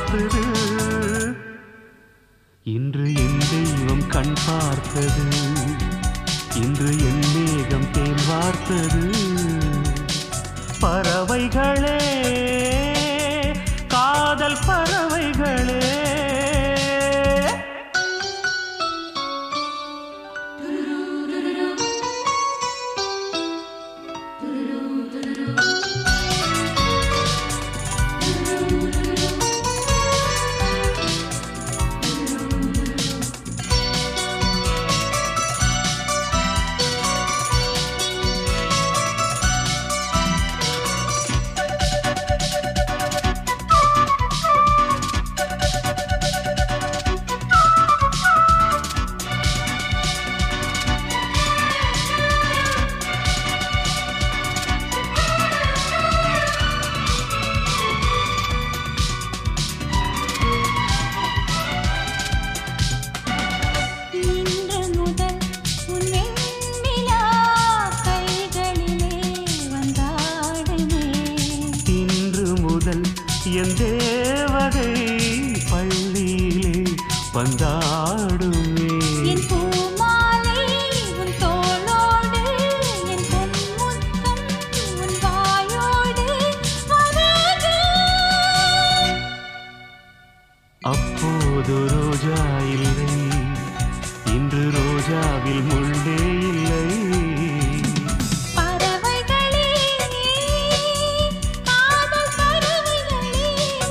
பார்த்தது இன்று என் தெய்வம் கண் பார்த்தது இன்று என் மேகம் தேன் வார்த்தது பறவைகளே காதல் பறவைகளே இன்று முதல் உன் வெண்ணிலா கைகளிலே வந்தாடுமே இன்று முதல் என் தேவதை பள்ளியிலே வந்தாடுமே என் பூமாலை உன் தோளோடு என் பொன்முத்தம் உன் வாயோடு வருக அப்போது ரோஜா இல்லை இன்று ரோஜாவில் முள்ளே இல்லை பறவைகளே காதல் பறவைகளே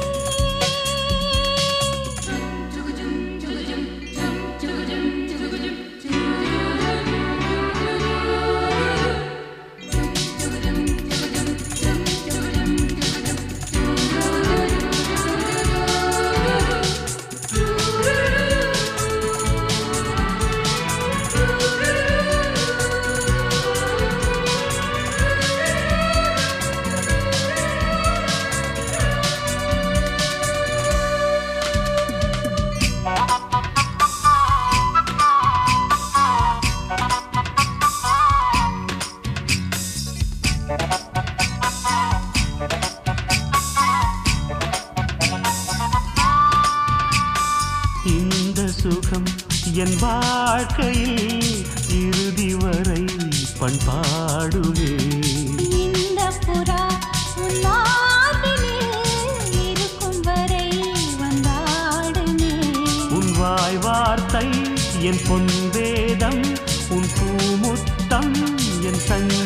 இந்த சுகம் என் வாழ்க்கையில் இறுதி வரை பண்பாடுமே இந்த புறா உன் மார்பினில் இருக்கும் வரை வந்தாடுமே உன் வாய் வார்த்தை என் பொன் வேதம் உன் பூமுத்தம் என் சங்க